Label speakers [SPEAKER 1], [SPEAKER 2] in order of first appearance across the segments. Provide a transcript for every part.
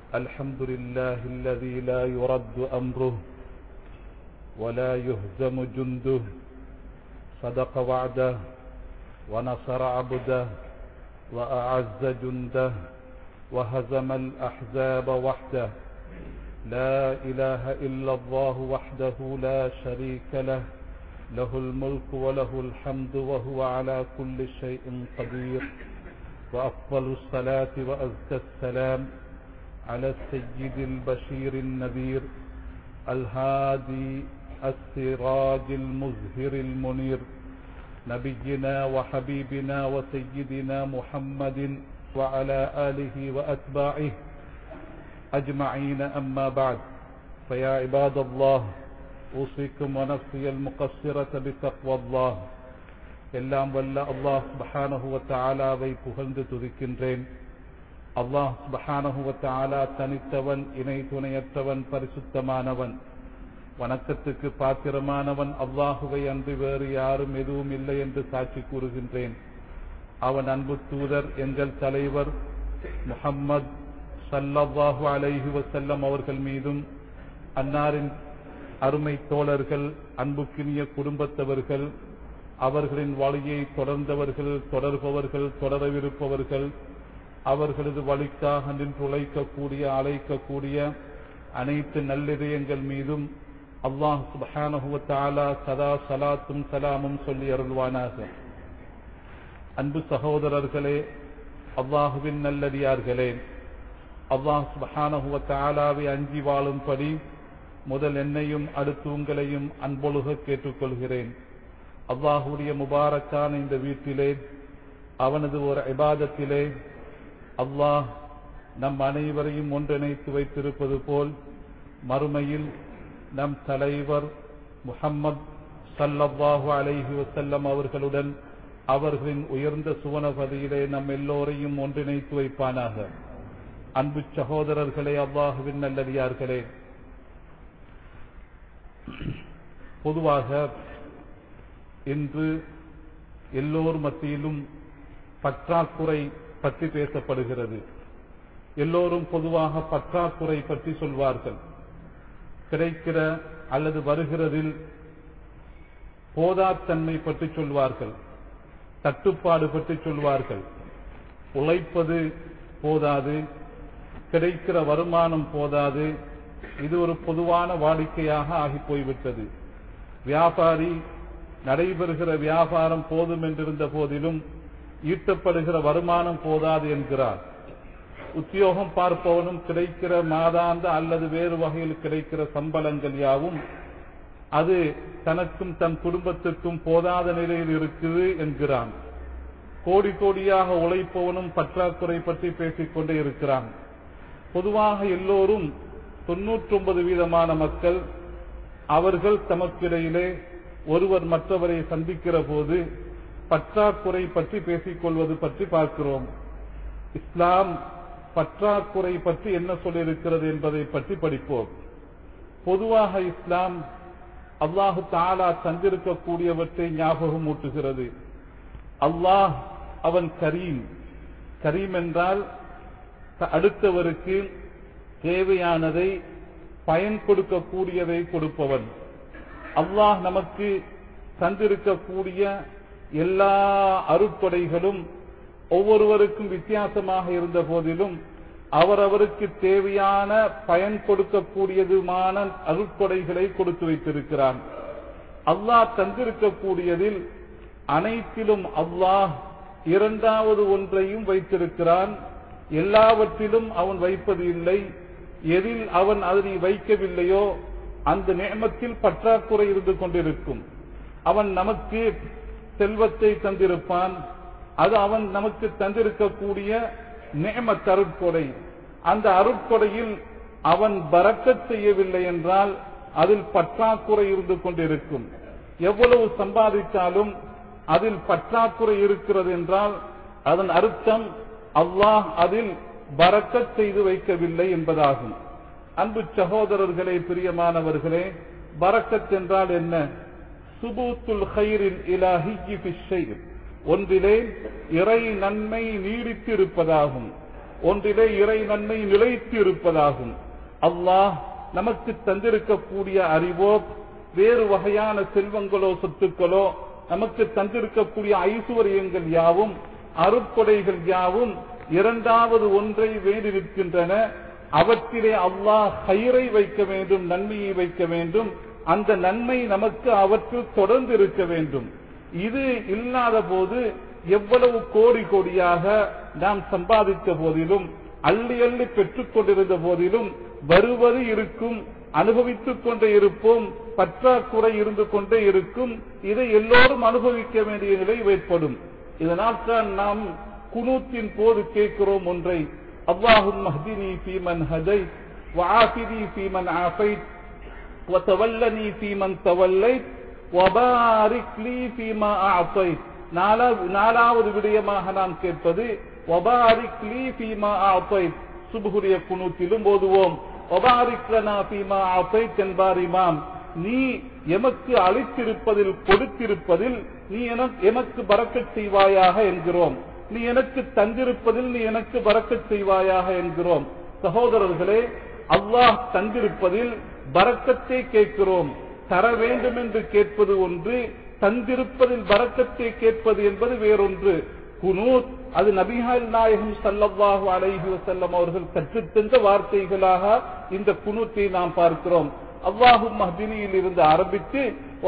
[SPEAKER 1] الحمد لله الذي لا يرد أمره ولا يهزم جنده صدق وعده ونصر عبده وأعز جنده وهزم الأحزاب وحده لا إله إلا الله وحده لا شريك له له الملك وله الحمد وهو على كل شيء قدير وأفضل الصلاة وأزكى السلام على السيد البشير النذير الهادي السراج المزهر المنير نبينا وحبيبنا وسيدنا محمد وعلى آله وأتباعه أجمعين أما بعد فيا عباد الله أوصيكم ونفسي المقصرة بتقوى الله எல்லாம் வல்ல அல்லாஹ் சுபஹானஹுவ தாலாவை புகழ்ந்து துதிக்கின்றேன் அல்லாஹ் சுபஹானஹுவ தாலா தனித்தவன் இணை துணையற்றவன் பரிசுத்தமானவன் வணக்கத்துக்கு பாத்திரமானவன் அல்லாஹுவை அன்று வேறு யாரும் எதுவும் இல்லை என்று சாட்சி கூறுகின்றேன் அவன் அன்பு தூதர் எங்கள் தலைவர் முஹம்மது சல்லல்லாஹு அலைஹி வசல்லம் அவர்கள் மீதும் அன்னாரின் அருமை தோழர்கள் அன்புக்கினிய குடும்பத்தவர்கள் அவர்களின் வழியை தொடர்ந்தவர்கள் தொடர்பவர்கள் தொடரவிருப்பவர்கள் அவர்களது வழிக்காக நின்று உழைக்கக்கூடிய அழைக்கக்கூடிய அனைத்து நல்லிதயங்கள் மீதும் அல்லாஹ் சுபஹானஹுவ தாலா சதா சலாத்தும் சலாமும் சொல்லி அருள்வானாக அன்பு சகோதரர்களே அல்லாஹுவின் நல்லடியார்களே அல்லாஹ் சுபஹானஹுவ தாலாவை அஞ்சி வாழும்படி முதல் என்னையும் அடுத்து உங்களையும் அன்பொழுக கேட்டுக்கொள்கிறேன் அல்லாஹுடைய முபாரக்கான இந்த வீட்டிலே அவனது ஒரு இபாதத்திலே அல்லாஹ் நம் அனைவரையும் ஒன்றிணைத்து வைத்திருப்பது போல் மறுமையில் நம் தலைவர் முஹம்மது சல்லல்லாஹு அலைஹி வசல்லம் அவர்களுடன் அவர்களின் உயர்ந்த சுவனபதியிலே நம் எல்லோரையும் ஒன்றிணைத்து வைப்பானாக அன்பு சகோதரர்களே அல்லாஹுவின் நல்லடியார்களே பொதுவாக இன்று எல்லோர் மத்தியிலும் பற்றாக்குறை பற்றி பேசப்படுகிறது எல்லோரும் பொதுவாக பற்றாக்குறை பற்றி சொல்வார்கள் கிடைக்கிற அல்லது வருகிறதில் போதாத்தன்மை பற்றி சொல்வார்கள் தட்டுப்பாடு பற்றி சொல்வார்கள் உழைப்பது போதாது கிடைக்கிற வருமானம் போதாது இது ஒரு பொதுவான வாடிக்கையாக ஆகி போய்விட்டது வியாபாரி நடைபெறுகிற வியாபாரம் போதும் என்றிருந்த போதிலும் ஈட்டப்படுகிற வருமானம் போதாது என்கிறார் உத்தியோகம் பார்ப்பவனும் கிடைக்கிற மாதாந்த அல்லது வேறு வகையில் கிடைக்கிற சம்பளங்கள் யாவும் அது தனக்கும் தன் குடும்பத்துக்கும் போதாத நிலையில் இருக்குது என்கிறான் கோடி கோடியாக உழைப்பவனும் பற்றாக்குறை பற்றி பேசிக்கொண்டே இருக்கிறான் பொதுவாக எல்லோரும் தொன்னூற்றி ஒன்பது வீதமான மக்கள் அவர்கள் தமக்கிடையிலே ஒருவர் மற்றவரை சந்திக்கிற போது பற்றாக்குறை பற்றி பேசிக்கொள்வது பற்றி பார்க்கிறோம் இஸ்லாம் பற்றாக்குறை பற்றி என்ன சொல்லியிருக்கிறது என்பதை பற்றி படிப்போம் பொதுவாக இஸ்லாம் அல்லாஹு தாலா தந்திருக்கக்கூடியவற்றை ஞாபகம் ஊட்டுகிறது அல்லாஹ் அவன் கரீம் கரீம் என்றால் அடுத்தவருக்கு தேவையானதை பயன் கொடுக்கக்கூடியதை கொடுப்பவன் அல்லாஹ் நமக்கு தந்திருக்கக்கூடிய எல்லா அருட்கொடைகளும் ஒவ்வொருவருக்கும் வித்தியாசமாக இருந்த போதிலும் அவரவருக்கு தேவையான பயன் கொடுக்கக்கூடியதுமான அருட்கொடைகளை கொடுத்து வைத்திருக்கிறான் அல்லாஹ் தந்திருக்கக்கூடியதில் அனைத்திலும் அல்லாஹ் இரண்டாவது ஒன்றையும் வைத்திருக்கிறான் எல்லாவற்றிலும் அவன் வைப்பது இல்லை எதில் அவன் அதனை வைக்கவில்லையோ அந்த நேமத்தில் பற்றாக்குறை இருந்து கொண்டிருக்கும் அவன் நமக்கு செல்வத்தை தந்திருப்பான் அது அவன் நமக்கு தந்திருக்கக்கூடிய நேம தருட்கொடை அந்த அருட்கொடையில் அவன் பறக்கச் செய்யவில்லை என்றால் அதில் பற்றாக்குறை இருந்து கொண்டிருக்கும் எவ்வளவு சம்பாதித்தாலும் அதில் பற்றாக்குறை இருக்கிறது என்றால் அதன் அர்த்தம் அல்லாஹ் அதில் பறக்கச் செய்து வைக்கவில்லை என்பதாகும் அன்பு சகோதரர்களே பிரியமானவர்களே பரக்கத் என்றால் என்ன சுபூத்துல் ஹைரில் இலாஹி ஒன்றிலே இறை நன்மை நீடித்து இருப்பதாகும் ஒன்றிலே இறை நன்மை நிலைத்து இருப்பதாகும் அல்லாஹ் நமக்கு தந்திருக்கக்கூடிய அறிவோ வேறு வகையான செல்வங்களோ சொத்துக்களோ நமக்கு தந்திருக்கக்கூடிய ஐஸ்வர்யங்கள் யாவும் அருட்கொடைகள் யாவும் இரண்டாவது ஒன்றை வேண்டியிருக்கின்றன அவற்றிலே அல்லாஹ் கயிறை வைக்க வேண்டும் நன்மையை வைக்க வேண்டும் அந்த நன்மை நமக்கு அவற்றில் தொடர்ந்து இருக்க வேண்டும் இது இல்லாத போது எவ்வளவு கோடி கோடியாக நாம் சம்பாதித்த போதிலும் அள்ளி அள்ளி பெற்றுக் கொண்டிருந்த போதிலும் வருவது இருக்கும் அனுபவித்துக் கொண்டே இருப்போம் பற்றாக்குறை இருந்து கொண்டே இருக்கும் இதை எல்லோரும் அனுபவிக்க வேண்டிய நிலை ஏற்படும் இதனால் தான் நாம் குனூத்தின் போது கேட்கிறோம் ஒன்றை அல்லாஹும் மஹ்தினி ஃபீமன் ஹதை وعافني فيمن عافيت وتولني فيمن توليت وبارك لي فيما أعطيت நாலாவது விடயமாக நாம் கேட்பது வபாரிக் லீ ஃபீமா ஆத்தைத் சுபுகுரிய குனூத்திலும் ஓதுவோம் வபாரிக் லனா ஃபீமா ஆத்தைத் என்பார் இமாம் நீ எமக்கு அளித்திருப்பதில் கொடுத்திருப்பதில் நீ எமக்கு பறக்கச் செய்வாயாக என்கிறோம் நீ எனக்கு தந்திருப்பதில் நீ எனக்கு பறக்கச் செய்வாயாக என்கிறோம் சகோதரர்களே அல்லாஹ் தந்திருப்பதில் பறக்கத்தை கேட்கிறோம் தர வேண்டும் என்று கேட்பது ஒன்று தந்திருப்பதில் பறக்கத்தை கேட்பது என்பது வேறொன்று குனூத் அது நபிகள் நாயகம் சல்லல்லாஹு அலைஹி வசல்லம் அவர்கள் கற்றுத்தந்த வார்த்தைகளாக இந்த குனூத்தை நாம் பார்க்கிறோம் அல்லாஹு மஹ்தினியில் இருந்து ஆரம்பித்து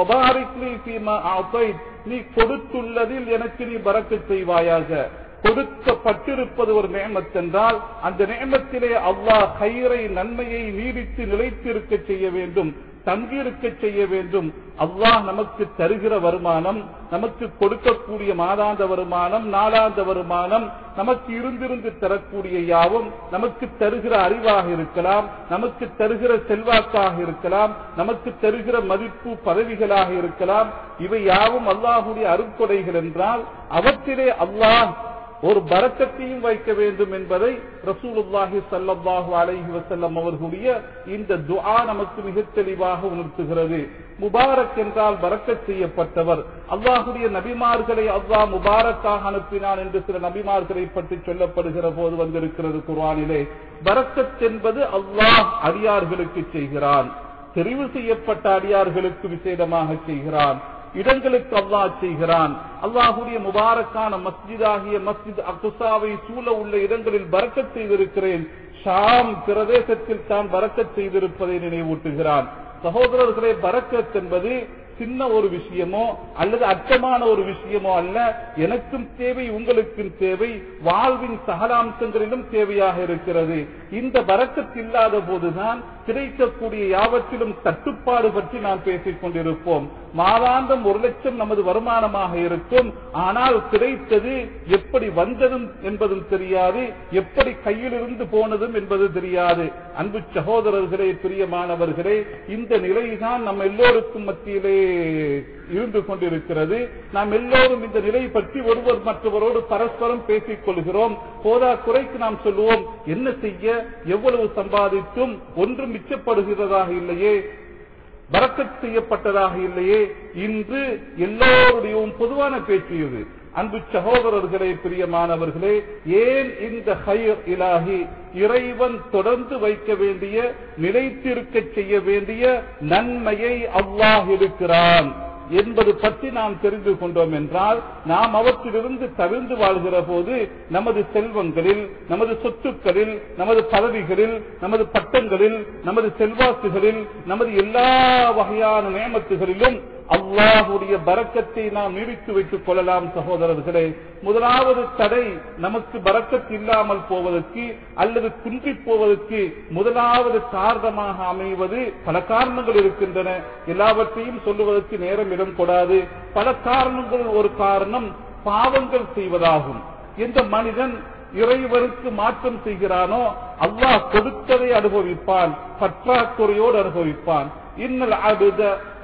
[SPEAKER 1] நீ கொடுத்துள்ளதில் எனக்கு நீ பறக்க செய்வாயாக கொடுக்கப்பட்டிருப்பது ஒரு நேமத் என்றால் அந்த நேமத்திலே அல்லாஹ் கயிறை நன்மையை நீடித்து நிலைத்திருக்க செய்ய வேண்டும் தங்கியிருக்க செய்ய வேண்டும் அல்லாஹ் நமக்கு தருகிற வருமானம் நமக்கு கொடுக்கக்கூடிய மாதாந்த வருமானம் நாளாந்த வருமானம் நமக்கு இருந்திருந்து தரக்கூடிய யாவும் நமக்கு தருகிற அறிவாக இருக்கலாம் நமக்கு தருகிற செல்வாக்காக இருக்கலாம் நமக்கு தருகிற மதிப்பு பதவிகளாக இருக்கலாம் இவை யாவும் அல்லாஹுடைய அருட்கொடைகள் என்றால் அவற்றிலே அல்லாஹ் ஒரு பரக்கத்தையும் வைக்க வேண்டும் என்பதை ரசூலுல்லாஹி சல்லாஹூ அலைஹி வசல்லம் அவர்களுடைய இந்த துஆ நமக்கு மிக தெளிவாக உணர்த்துகிறது முபாரக் என்றால் பறக்கச் செய்யப்பட்டவர் அல்லாஹுடைய நபிமார்களை அல்லாஹ் முபாரக்காக அனுப்பினான் என்று சில நபிமார்களை பற்றி சொல்லப்படுகிற போது வந்திருக்கிறது குர்ஆனிலே பரக்கத் என்பது அல்லாஹ் அடியார்களுக்கு செய்கிறான் தெரிவு செய்யப்பட்ட அடியார்களுக்கு விசேடமாக செய்கிறான் இடங்களுக்கு அல்லாஹ் செய்கிறான் அல்லாஹுடைய முபாரக்கான மஸ்ஜிதாகிய மஸ்ஜித் அக்சாவை சூழ உள்ள இடங்களில் பறக்கச் செய்திருக்கிறேன் ஷாம் பிரதேசத்தில் தான் பறக்கச் செய்திருப்பதை நினைவூட்டுகிறான் சகோதரர்களே பறக்கத் என்பது சின்ன ஒரு விஷயமோ அல்லது அச்சமான ஒரு விஷயமோ அல்ல எனக்கும் தேவை உங்களுக்கும் தேவை வாழ்வின் சகலாம்சங்களிலும் தேவையாக இருக்கிறது இந்த பறக்கத் இல்லாத போதுதான் கிடைக்கக்கூடிய யாவற்றிலும் தட்டுப்பாடு பற்றி நாம் பேசிக் கொண்டிருப்போம் மாதாந்தம் ஒரு லட்சம் நமது வருமானமாக இருக்கும் ஆனால் கிடைத்தது எப்படி வந்ததும் என்பதும் தெரியாது எப்படி கையிலிருந்து போனதும் என்பது தெரியாது அன்பு சகோதரர்களே பிரியமானவர்களே இந்த நிலைதான் நம்ம எல்லோருக்கும் மத்தியிலே இருந்து கொண்டிருக்கிறது நாம் எல்லோரும் இந்த நிலை பற்றி ஒருவர் மற்றவரோடு பரஸ்பரம் பேசிக் கொள்கிறோம் போதா குறைக்கு நாம் சொல்லுவோம் என்ன செய்ய எவ்வளவு சம்பாதித்தும் ஒன்றும் மிச்சப்படுகிறதாக இல்லையே பறக்கத் செய்யப்பட்டதாக இல்லையே இன்று எல்லோருடையும் பொதுவான பேச்சு இது அன்பு சகோதரர்களே பிரியமானவர்களே ஏன் இந்த ஹயர் இலாகி இறைவன் தொடர்ந்து வைக்க வேண்டிய நிலைத்திருக்க செய்ய வேண்டிய நன்மையை அல்லாஹ் இருக்கிறான் என்பது பற்றி நாம் தெரிந்து கொண்டோம் என்றால் நாம் அவற்றிலிருந்து தவிர்ந்து வாழ்கிற போது நமது செல்வங்களில் நமது சொத்துக்களில் நமது பதவிகளில் நமது பட்டங்களில் நமது செல்வாக்குகளில் நமது எல்லா வகையான நியமத்துகளிலும் அல்லாஹுடைய பறக்கத்தை நாம் நீடித்து வைத்துக் கொள்ளலாம் சகோதரர்களே முதலாவது தடை நமக்கு பறக்கத் இல்லாமல் போவதற்கு அல்லது குன்றி போவதற்கு முதலாவது காரணமாக அமைவது பல காரணங்கள் இருக்கின்றன எல்லாவற்றையும் சொல்லுவதற்கு நேரம் இடம் கொடாது பல காரணங்கள் ஒரு காரணம் பாவங்கள் செய்வதாகும் எந்த மனிதன் இறைவருக்கு மாற்றம் செய்கிறானோ அல்லாஹ் கொடுத்ததை அனுபவிப்பான் பற்றாக்குறையோடு அனுபவிப்பான் இன்னல் அபுத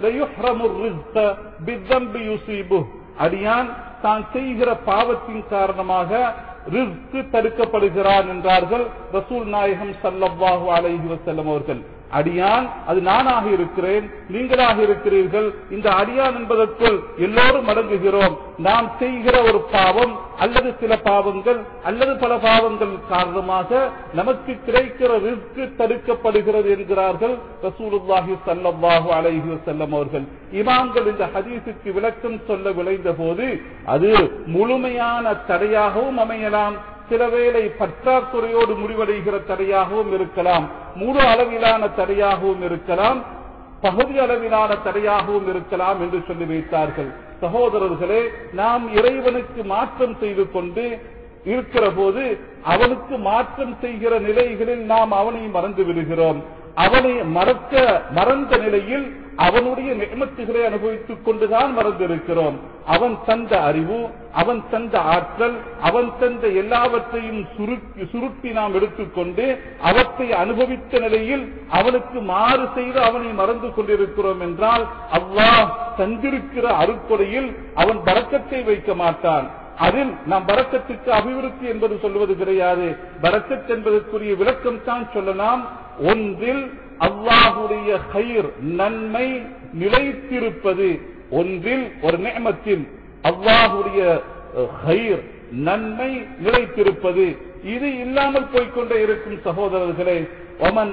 [SPEAKER 1] அடியான் தான் செய்கிற பாவத்தின் காரணமாக ரிஸ்க் தடுக்கப்படுகிறான் என்றார்கள் ரசூல் நாயகம் சல்லல்லாஹு அலைஹி வசல்லம் அவர்கள் அடியான் அது நானாக இருக்கிறேன் நீங்களாக இருக்கிறீர்கள் இந்த அடியான் என்பதற்குள் எல்லோரும் அடங்குகிறோம் நாம் செய்கிற ஒரு பாவம் அல்லது சில பாவங்கள் அல்லது பல பாவங்கள் காரணமாக நமக்கு கிடைக்கிற ரிஸ்க் தடுக்கப்படுகிறது என்கிறார்கள் ரசூலுல்லாஹி ஸல்லல்லாஹு அலைஹி வஸல்லம் அவர்கள் இமாம்கள் இந்த ஹதீஸுக்கு விளக்கம் சொல்ல விளைந்த போது அது முழுமையான தடையாகவும் அமையலாம் சில வேளை பற்றாக்குறையோடு முடிவடைகிற தடையாகவும் இருக்கலாம் முழு அளவிலான தடையாகவும் இருக்கலாம் பகுதி அளவிலான தடையாகவும் இருக்கலாம் என்று சொல்லி வைத்தார்கள் சகோதரர்களே நாம் இறைவனுக்கு மாற்றம் செய்து கொண்டு இருக்கிற போது அவனுக்கு மாற்றம் செய்கிற நிலைகளில் நாம் அவனை மறந்து விடுகிறோம் அவனை மறக்க மறந்த நிலையில் அவனுடைய நியமத்துகளை அனுபவித்துக் கொண்டுதான் மறந்திருக்கிறோம் அவன் தந்த அறிவு அவன் தந்த ஆற்றல் அவன் தந்த எல்லாவற்றையும் சுருக்கி சுருட்டி நாம் எடுத்துக்கொண்டு அவற்றை அனுபவித்த நிலையில் அவனுக்கு மாறு செய்து அவனை மறந்து கொண்டிருக்கிறோம் என்றால் அல்லாஹ் தந்திருக்கிற அருக்கொடையில் அவன் பறக்கத்தை வைக்க மாட்டான் அதில் நாம் பரக்கத்துக்கு அபிவிருத்தி என்பது சொல்வது கிடையாது பரக்கத் என்பதற்குரிய விளக்கம் தான் சொல்லலாம் ஒன்றில் அல்லாஹுடைய கயிர் நன்மை நிலைத்திருப்பது ஒன்றில் ஒரு நேமத்தில் அல்லாஹுடைய கயிர் நன்மை நிலைத்திருப்பது இது இல்லாமல் போய்கொண்டே இருக்கும் சகோதரர்களே ஒமன்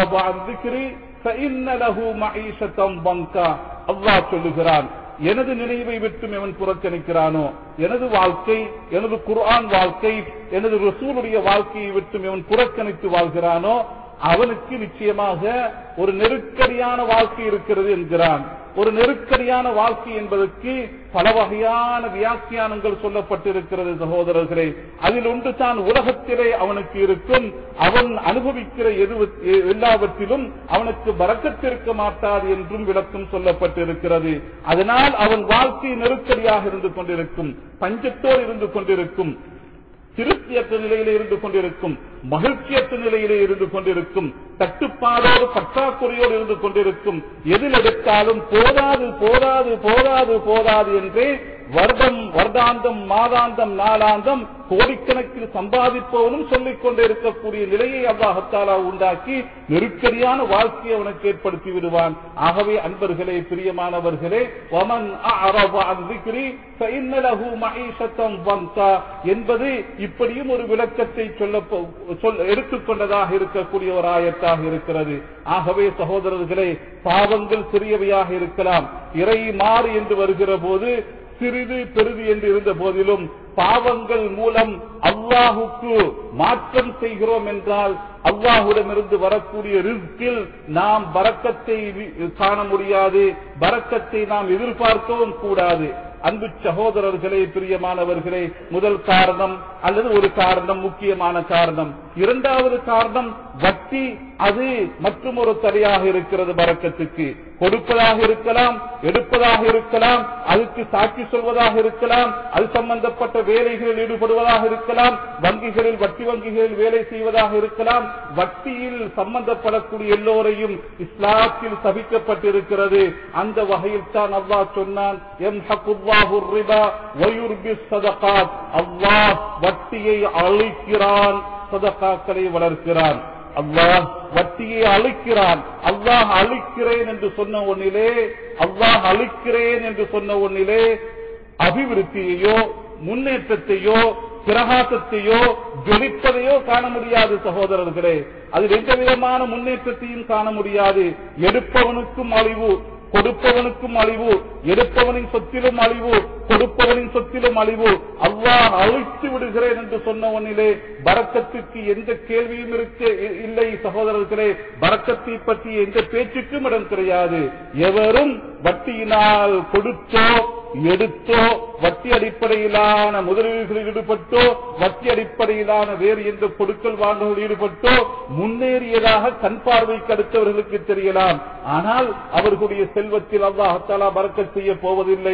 [SPEAKER 1] அல்லாஹ் சொல்லுகிறான் எனது நினைவை விட்டும் எவன் புறக்கணிக்கிறானோ எனது வாழ்க்கை எனது குர்ஆன் வாழ்க்கை எனது ரசூலுடைய வாழ்க்கையை விட்டும் எவன் புறக்கணித்து வாழ்கிறானோ அவனுக்கு நிச்சயமாக ஒரு நெருக்கடியான வாழ்க்கை இருக்கிறது என்கிறான் ஒரு நெருக்கடியான வாழ்க்கை என்பதற்கு பல வகையான வியாக்கியானங்கள் சொல்லப்பட்டிருக்கிறது சகோதரர்களே அதில் ஒன்று தான் உலகத்திலே அவனுக்கு இருக்கும் அவன் அனுபவிக்கிற எது எல்லாவற்றிலும் அவனுக்கு வரக்கத்திருக்க மாட்டாது என்றும் விளக்கம் சொல்லப்பட்டிருக்கிறது அதனால் அவன் வாழ்க்கை நெருக்கடியாக இருந்து கொண்டிருக்கும் பஞ்சத்தோடு இருந்து கொண்டிருக்கும் திருப்தியற்ற நிலையிலே இருந்து கொண்டிருக்கும் மகிழ்ச்சியற்ற நிலையிலே இருந்து கொண்டிருக்கும் தட்டுப்பாடோடு பற்றாக்குறையோடு இருந்து கொண்டிருக்கும் எதில் எடுத்தாலும் போதாது போதாது போதாது போதாது என்றே வருடம் வருடாந்தம் மாதாந்தம் நாளாந்தம் கோடிக்கணக்கில் சம்பாதிப்பவனும் சொல்லிக் கொண்டே இருக்கக்கூடிய நிலையை அல்லாஹத்தாலா உண்டாக்கி நெருக்கடியான வாழ்க்கையை அவனுக்கு ஏற்படுத்தி விடுவான் ஆகவே அன்பர்களே பிரியமானவர்களே வமன் என்பது இப்படியும் ஒரு விளக்கத்தை சொல்ல எடுத்துக்கொண்டதாக இருக்கக்கூடிய ஒரு ஆயத்தாக இருக்கிறது ஆகவே சகோதரர்களே பாவங்கள் சிறியவையாக இருக்கலாம் இறை மாறு என்று வருகிற போது சிறிது பெரிது என்று இருந்த போதிலும் பாவங்கள் மூலம் அல்லாஹுக்கு மாற்றம் செய்கிறோம் என்றால் அல்லாஹுடமிருந்து வரக்கூடிய ரிஸ்கில் நாம் பறக்கத்தை காண முடியாது பறக்கத்தை நாம் எதிர்பார்க்கவும் கூடாது அன்பு சகோதரர்களே பிரியமானவர்களே முதல் காரணம் அல்லது ஒரு காரணம் முக்கியமான காரணம் இரண்டாவது காரணம் வட்டி அது மற்றும் ஒரு தடையாக இருக்கிறது பறக்கத்துக்கு கொடுப்பதாக இருக்கலாம் எடுப்பதாக இருக்கலாம் அதுக்கு சாட்சி சொல்வதாக இருக்கலாம் அது சம்பந்தப்பட்ட வேலைகளில் ஈடுபடுவதாக இருக்கலாம் வங்கிகளில் வட்டி வங்கிகளில் வேலை செய்வதாக இருக்கலாம் வட்டியில் சம்பந்தப்படக்கூடிய எல்லோரையும் இஸ்லாத்தில் சபிக்கப்பட்டிருக்கிறது அந்த வகையில் தான் அல்லாஹ் சொன்னான் எம் அல்லாஹ் வட்டியை அழிக்கிறான் சதகாக்களை வளர்க்கிறான் அல்லாஹ் வட்டியை அழிக்கிறான் அல்லாஹ் அழிக்கிறேன் என்று சொன்ன ஒன்னிலே அல்லாஹ் அழிக்கிறேன் என்று சொன்ன ஒன்னிலே அபிவிருத்தியையோ முன்னேற்றத்தையோ பிரகாசத்தையோ ஜொலிப்பதையோ காண முடியாது சகோதரர்களே அதில் எந்த விதமான முன்னேற்றத்தையும் காண முடியாது எடுப்பவனுக்கும் அழிவு கொடுப்பவனுக்கும் அழிவு எடுப்பவனின் சொத்திலும் அழிவு கொடுப்பவனின் சொத்திலும் அழிவு அல்லாஹ் அழித்து விடுகிறேன் என்று சொன்ன ஒன்னிலே பறக்கத்துக்கு எந்த கேள்வியும் இருக்க இல்லை சகோதரர்களே பறக்கத்தை பற்றி எந்த பேச்சுக்கும் இடம் கிடையாது எவரும் வட்டியினால் கொடுத்தோ எடுத்தோ வட்டி அடிப்படையிலான முதலீடுகளில் ஈடுபட்டோ வட்டி அடிப்படையிலான வேறு எந்த கொடுக்கல் வாங்கலில் ஈடுபட்டோ முன்னேறியதாக கண் பார்வைக்கு அடுத்தவர்களுக்கு தெரியலாம் ஆனால் அவர்களுடைய செல்வத்தில் அல்லாஹாலா பறக்க செய்ய போவதில்லை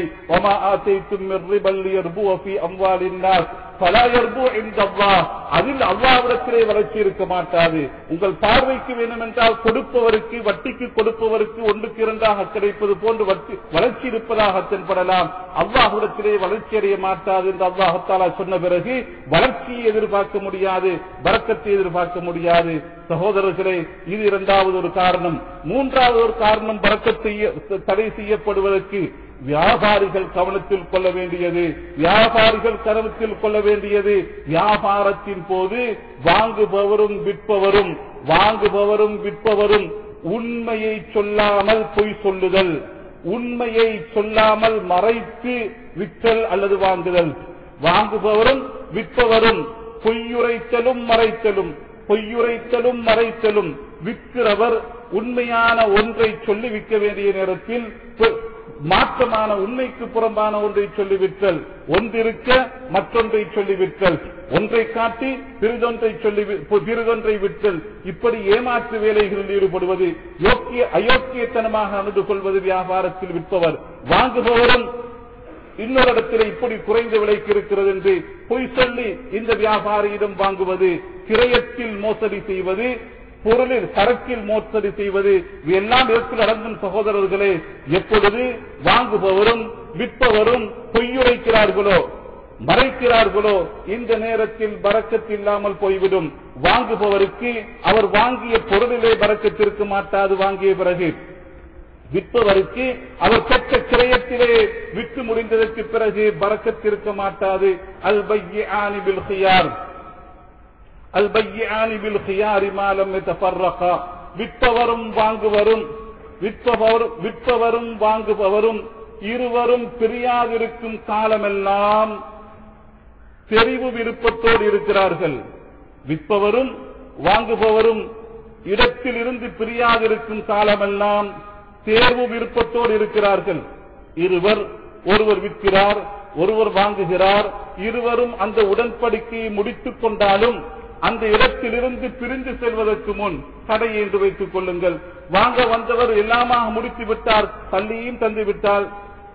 [SPEAKER 1] அதில் அல்லாவிடத்திலே வளர்ச்சி இருக்க மாட்டாது உங்கள் பார்வைக்கு வேண்டும் என்றால் கொடுப்பவருக்கு வட்டிக்கு கொடுப்பவருக்கு ஒன்றுக்கு இரண்டாக கிடைப்பது போன்று வளர்ச்சி இருப்பதாக தென்படலாம் அல்லாஹுடத்திலே வியாபாரத்திலே வளர்ச்சி அடைய மாட்டாது என்று அல்லாஹத்தாலா சொன்ன பிறகு வளர்ச்சியை எதிர்பார்க்க முடியாது வரக்கத்தை எதிர்பார்க்க முடியாது சகோதரர்களே இது இரண்டாவது ஒரு காரணம் மூன்றாவது ஒரு காரணம் வரக்கத்தை தடை செய்யப்படுவதற்கு வியாபாரிகள் கவனத்தில் கொள்ள வேண்டியது வியாபாரிகள் கவனத்தில் கொள்ள வேண்டியது வியாபாரத்தின் போது வாங்குபவரும் விற்பவரும் வாங்குபவரும் விற்பவரும் உண்மையை சொல்லாமல் பொய் சொல்லுதல் உண்மையை சொல்லாமல் மறைத்து விற்றல் அல்லது வாங்குதல் வாங்குபவரும் விற்பவரும் பொய்யுரைத்தலும் மறைத்தலும் பொய்யுரைத்தலும் மறைத்தலும் விற்கிறவர் உண்மையான ஒன்றை சொல்லி விற்க வேண்டிய நேரத்தில் பொ- மாற்றமான உண்மைக்கு புறம்பான ஒன்றை சொல்லி விற்றல் ஒன்றிருக்க மற்றொன்றை சொல்லி விற்றல் ஒன்றை காட்டி பிறிதொன்றை சொல்லி வி- பொ- பிறிதொன்றை விற்றல் இப்படி ஏமாற்று வேலைகளில் ஈடுபடுவது யோக்கிய அயோக்கியத்தனமாக நடந்து கொள்வது வியாபாரத்தில் விற்பவர் வாங்குபவரும் இன்னொரு இடத்திலே இப்படி குறைந்த விலைக்கு இருக்கிறது என்று பொய் சொல்லி இந்த வியாபாரியிடம் வாங்குவது கிரயத்தில் மோசடி செய்வது பொருளில் சரக்கில் மோசடி செய்வது இவை எல்லாம் இடத்தில் அடங்கும் சகோதரர்களே எப்பொழுது வாங்குபவரும் விற்பவரும் பொய்யுரைக்கிறார்களோ மறைக்கிறார்களோ இந்த நேரத்தில் பறக்கத்து இல்லாமல் போய்விடும் வாங்குபவருக்கு அவர் வாங்கிய பொருளிலே பறக்கத்திருக்க மாட்டாது வாங்கிய பிறகு விற்பவருக்கு அவர் பெற்ற கிரயத்திலே விற்று முடிந்ததற்கு பிறகு பறக்கத்திருக்க மாட்டாது அல் பையானி பில் ஹியார் அல் பையானி பில் ஹியாரி மாலம் தஃபர்ரகா விற்பவரும் வாங்குவரும் விற்பவர் விற்பவரும் வாங்குபவரும் இருவரும் பிரியாதிருக்கும் காலமெல்லாம் தெரிவு விருப்பத்தோடு இருக்கிறார்கள் விற்பவரும் வாங்குபவரும் இடத்தில் இருந்து பிரியாதிருக்கும் காலமெல்லாம் தேர்வு விருப்பத்தோடு இருக்கிறார்கள் இருவர் ஒருவர் விற்கிறார் ஒருவர் வாங்குகிறார் இருவரும் அந்த உடன்படிக்கையை முடித்துக் கொண்டாலும் அந்த இடத்திலிருந்து பிரிந்து செல்வதற்கு முன் தடை என்று வைத்துக் கொள்ளுங்கள் வாங்க வந்தவர் எல்லாமாக முடித்து விட்டார் தள்ளியும் தந்து விட்டால்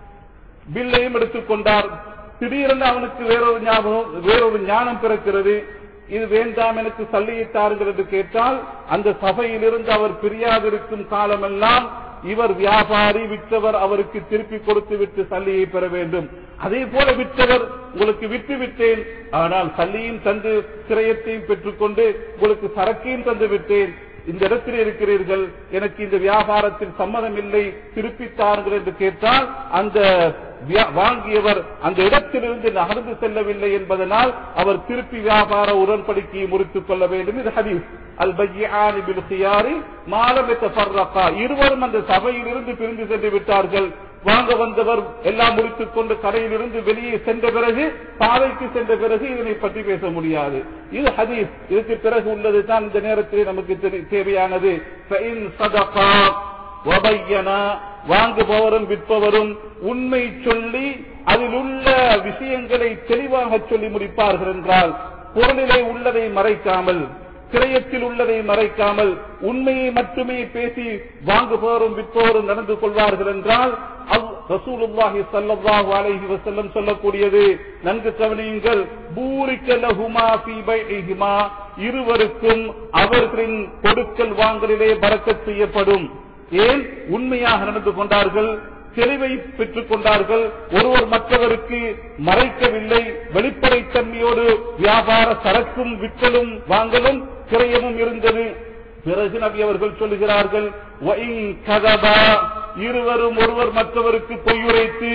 [SPEAKER 1] பில்லையும் எடுத்துக் கொண்டார் திடீரென்று அவனுக்கு வேறொரு ஞாபகம் வேறொரு ஞானம் பிறக்கிறது இது வேண்டாம் எனக்கு சல்லியை தாருங்கள் என்று கேட்டால் அந்த சபையிலிருந்து அவர் பிரியாதிருக்கும் காலமெல்லாம் இவர் வியாபாரி விற்றவர் அவருக்கு திருப்பி கொடுத்து விட்டு சல்லியை பெற வேண்டும் அதே போல விற்றவர் உங்களுக்கு விட்டு விட்டேன் ஆனால் சல்லியும் தந்து கிரயத்தையும் பெற்றுக்கொண்டு உங்களுக்கு சரக்கையும் தந்து விட்டேன் இந்த இடத்தில் இருக்கிறீர்கள் எனக்கு இந்த வியாபாரத்தில் சம்மதம் இல்லை திருப்பி தாருங்கள் என்று கேட்டால் அந்த வியா- வாங்கியவர் அந்த இடத்திலிருந்து நகர்ந்து செல்லவில்லை என்பதனால் அவர் திருப்பி வியாபார உடன்படிக்கையை முறித்துக் கொள்ள வேண்டும் இது ஹதீஸ் அல் பையானி பில் ஹியாரி மாலம் தஃபர்ரகா இருவரும் அந்த சபையிலிருந்து பிரிந்து சென்று விட்டார்கள் வாங்க வந்தவர் எல்லாம் முடித்துக் கொண்டு கடையிலிருந்து வெளியே சென்ற பிறகு பாதைக்கு சென்ற பிறகு இதனை பற்றி பேச முடியாது இது ஹதீஸ் இதுக்கு பிறகு உள்ளது தான் இந்த நேரத்தில் நமக்கு தெரி- தேவையானது فَإِنْ صَدَقَا وَبَيَّنَا வாங்குபவரும் விற்பவரும் உண்மை சொல்லி அதில் உள்ள விஷயங்களை தெளிவாக சொல்லி முடிப்பார்கள் என்றால் பொருளிலே உள்ளதை மறைக்காமல் கிரயத்தில் உள்ளதை மறைக்காமல் உண்மையை மட்டுமே பேசி வாங்குபவரும் விற்பவரும் நடந்து கொள்வார்கள் என்றால் அவ்- ரசூலுல்லாஹி ஸல்லல்லாஹு அலைஹி வஸல்லம் சொல்லக்கூடியது நன்கு கவனியுங்கள் பூரிக்க லஹுமா ஃபீ பைஇஹிமா இருவருக்கும் அவர்களின் கொடுக்கல் வாங்கலிலே பறக்கத் செய்யப்படும் ஏன் உண்மையாக நடந்து கொண்டார்கள் தெளிவை பெற்றுக் கொண்டார்கள் ஒருவர் மற்றவருக்கு மறைக்கவில்லை வெளிப்படைத்தன்மையோடு வியாபார சரக்கும் விற்றலும் வாங்கலும் கிரயமும் இருந்தது பிறகு நபி அவர்கள் சொல்லுகிறார்கள் "வஇன் கதபா", இருவரும் ஒருவர் மற்றவருக்கு பொய்யுரைத்து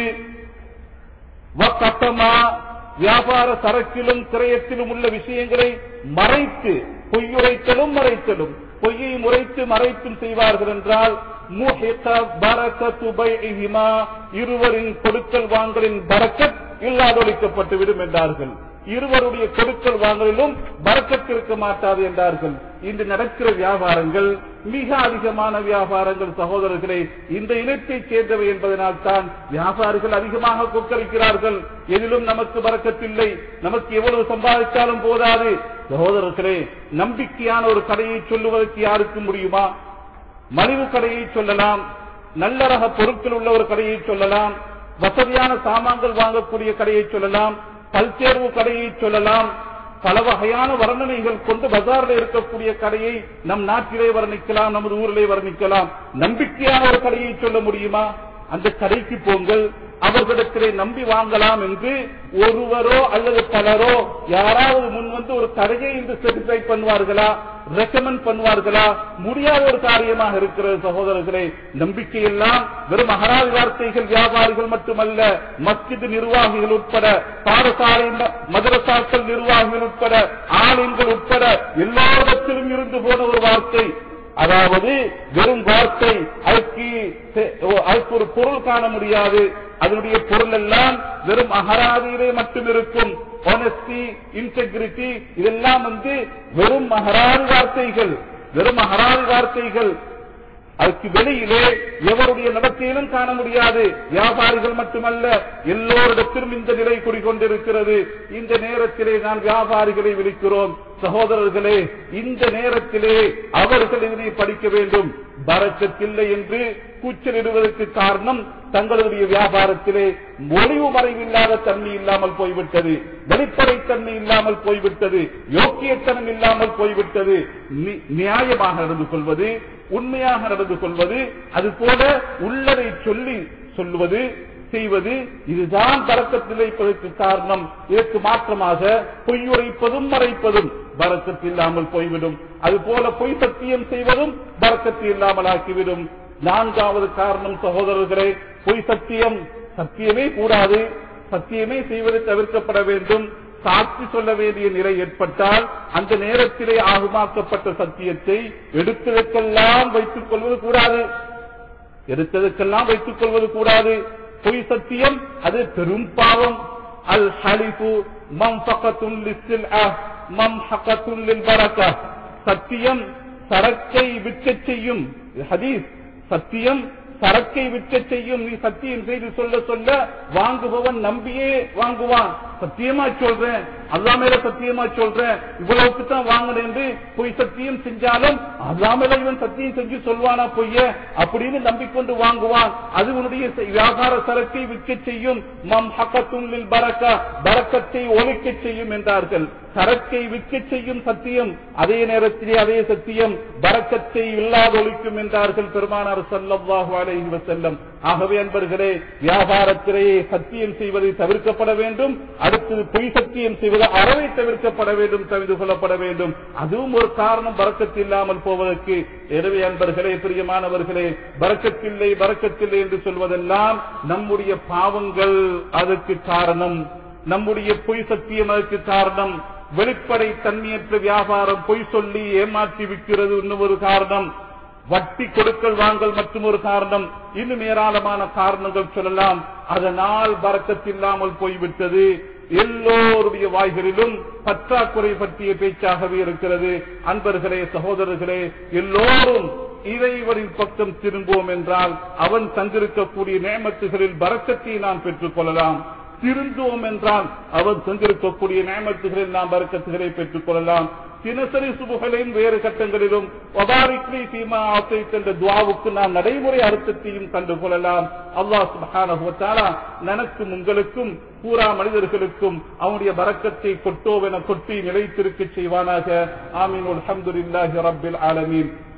[SPEAKER 1] வக்கத்தமா வியாபார சரக்கிலும் கிரயத்திலும் உள்ள விஷயங்களை மறைத்து பொய்யுரைத்தலும் மறைத்தலும் பொய்யை முறைத்து மறைத்தும் செய்வார்கள் என்றால் முஹித பரக்கத்து பைஇஹிமா, இருவரின் கொடுக்கல் வாங்கலின் பரக்கத் இல்லாதொழிக்கப்பட்டு விடும் என்றார்கள் இருவருடைய கொடுக்கல் வாங்கலிலும் பறக்கத் இருக்க மாட்டாது என்றார்கள் இன்று நடக்கிற வியாபாரங்கள் மிக அதிகமான வியாபாரங்கள் சகோதரர்களே இந்த இனத்தைச் சேர்ந்தவை என்பதனால் தான் வியாபாரிகள் அதிகமாக கொக்கரிக்கிறார்கள் எதிலும் நமக்கு பறக்கத்தில்லை நமக்கு எவ்வளவு சம்பாதித்தாலும் போதாது சகோதரர்களே நம்பிக்கையான ஒரு கடையை சொல்லுவதற்கு யாருக்கு முடியுமா மலிவு கடையை சொல்லலாம் நல்ல ரக பொருட்கள் உள்ள ஒரு கடையை சொல்லலாம் வசதியான சாமான்கள் வாங்கக்கூடிய கடையை சொல்லலாம் பல்தேர்வு கடையை சொல்லலாம் பல வகையான வர்ணனைகள் கொண்டு பஜாரில் இருக்கக்கூடிய கடையை நம் நாட்டிலே வர்ணிக்கலாம் நமது ஊரிலே வர்ணிக்கலாம் நம்பிக்கையான ஒரு கடையை சொல்ல முடியுமா அந்த கடைக்கு போங்கள் அவர்களிடத்திலே நம்பி வாங்கலாம் என்று ஒருவரோ அல்லது பலரோ யாராவது முன் வந்து ஒரு கடையை என்று செட்டிஃபை பண்ணுவார்களா ரெக்கமெண்ட் பண்ணுவார்களா முடியாத ஒரு காரியமாக இருக்கிறது சகோதரர்களே நம்பிக்கை எல்லாம் வெறும் அகராதி வார்த்தைகள் வியாபாரிகள் மட்டுமல்ல மஸ்ஜித் நிர்வாகிகள் உட்பட பாடசாலை ம- மதரசாக்கள் நிர்வாகிகள் உட்பட ஆளுங்கள் உட்பட எல்லாரிடத்திலும் இருந்து போன ஒரு வார்த்தை அதாவது வெறும் வார்த்தை அதற்கு செ- ஓ, அதற்கு ஒரு பொருள் காண முடியாது அதனுடைய பொருள் எல்லாம் வெறும் அகராதியிலே மட்டும் இருக்கும் honesty இன்டெகிரிட்டி இதெல்லாம் வந்து வெறும் அகராதி வார்த்தைகள் வெறும் அகராதி வார்த்தைகள் அதுக்கு வெளியிலே எவருடைய நடத்தையிலும் காண முடியாது வியாபாரிகள் மட்டுமல்ல எல்லோரிடத்திலும் இந்த நிலை குடிக்கொண்டிருக்கிறது இந்த நேரத்திலே நான் வியாபாரிகளை விழிக்கிறோம் சகோதரர்களே இந்த நேரத்திலே அவர்கள் இதனை படிக்க வேண்டும் பரக்கத்தில்லை என்று கூச்சலிடுவதற்கு காரணம் தங்களுடைய வியாபாரத்திலே ஒளிவு மறைவில்லாத தன்மை இல்லாமல் போய்விட்டது வெளிப்படைத்தன்மை இல்லாமல் போய்விட்டது யோக்கியத்தனம் இல்லாமல் போய்விட்டது நி- நியாயமாக நடந்து கொள்வது உண்மையாக நடந்து கொள்வது அதுபோல உள்ளதை சொல்லி சொல்லுவது செய்வது இதுதான் பறக்கத்தில் வைப்பதற்கு காரணம் இதற்கு மாற்றமாக பொய்யுரைப்பதும் மறைப்பதும் பறக்கத்து இல்லாமல் போய்விடும் அதுபோல பொய் சத்தியம் செய்வதும் பறக்கத்து இல்லாமல் ஆக்கிவிடும் நான்காவது காரணம் சகோதரர்களே பொய் சத்தியம் சத்தியமே கூடாது சத்தியமே செய்வது தவிர்க்கப்பட வேண்டும் சாட்சி சொல்ல வேண்டிய நிலை ஏற்பட்டால் அந்த நேரத்திலே ஆகுமாக்கப்பட்ட சத்தியத்தை எடுத்ததற்கெல்லாம் வைத்துக் கொள்வது கூடாது எடுத்ததற்கெல்லாம் வைத்துக் கொள்வது கூடாது பொய் சத்தியம் அது பெரும் பாவம் அல் ஹலிஃபு மம்ஃபகத்துன் லிஸ்ஸில்அ மம்ஹகத்துன் லில்பரக்கா சத்தியம் சரக்கை விற்கச் செய்யும் இது ஹதீஸ் சத்தியம் சரக்கை விற்கச் செய்யும் நீ சத்தியம் செய்து சொல்ல சொல்ல வாங்குபவன் நம்பியே வாங்குவான் சத்தியமா சொல்றேன் அல்லா மேல சத்தியமா சொல்றேன் இவ்வளவுக்கு தான் வாங்கினேன் என்று பொய் சத்தியம் செஞ்சாலும் அல்லா மேல இவன் சத்தியம் செஞ்சு சொல்வானா பொய்ய அப்படின்னு நம்பிக்கொண்டு வாங்குவான் அது உன்னுடைய செ- வியாபார சரக்கை விற்கச் செய்யும் மம் ஹக்கத்துள்ளில் பரக்கா பரக்கத்தை ஒழிக்கச் செய்யும் என்றார்கள் சரக்கை விற்கச் செய்யும் சத்தியம் அதே நேரத்திலே அதே சத்தியம் பரக்கத்தை இல்லாதொழிக்கும் என்றார்கள் பெருமானார் ஸல்லல்லாஹு அலைஹி வஸல்லம் ஆகவே அன்பர்களே வியாபாரத்திலே சத்தியம் செய்வதை தவிர்க்கப்பட வேண்டும் அடுத்தது பொய் சத்தியம் செய்வது அறவை தவிர்க்கப்பட வேண்டும் தவிர்த்து கொள்ளப்பட வேண்டும் அதுவும் ஒரு காரணம் பறக்கத்து இல்லாமல் போவதற்கு எனவே அன்பர்களே பிரியமானவர்களே பறக்கத்தில்லை பறக்கத்தில்லை என்று சொல்வதெல்லாம் நம்முடைய பாவங்கள் அதற்கு காரணம் நம்முடைய பொய் சத்தியம் அதற்கு காரணம் வெளிப்படை தன்மையற்ற வியாபாரம் பொய் சொல்லி ஏமாற்றி விற்கிறது இன்னும் ஒரு காரணம் வட்டி கொடுக்கல் வாங்கல் மற்றும் ஒரு காரணம் இன்னும் ஏராளமான காரணங்கள் சொல்லலாம் அதனால் பறக்கத்தில்லாமல் போய்விட்டது எல்லோருடைய வாய்களிலும் பற்றாக்குறை பற்றிய பேச்சாகவே இருக்கிறது அன்பர்களே சகோதரர்களே எல்லோரும் இறைவனின் பக்கம் திரும்புவோம் என்றால் அவன் தந்திருக்கக்கூடிய நேமத்துகளில் பறக்கத்தை நாம் பெற்றுக் கொள்ளலாம் திருந்துவோம் என்றால் அவன் தந்திருக்கக்கூடிய நேமத்துகளில் நாம் பறக்கத்துகளை பெற்றுக் கொள்ளலாம் தினசரி சுபுகளையும் வேறு கட்டங்களிலும் ஒபாரிக்லி சீமா ஆசை என்ற துவாவுக்கு நாம் நடைமுறை அர்த்தத்தையும் கண்டு கொள்ளலாம் அல்லாஹ் சுப்ஹானஹு வ தஆலா எனக்கும் உங்களுக்கும் பூரா மனிதர்களுக்கும் அவனுடைய பரக்கத்தை கொட்டோவென கொட்டி நிலைத்திருக்க செய்வானாக ஆமீன் அல்ஹம்துலில்லாஹி ரப்பில் ஆலமீன்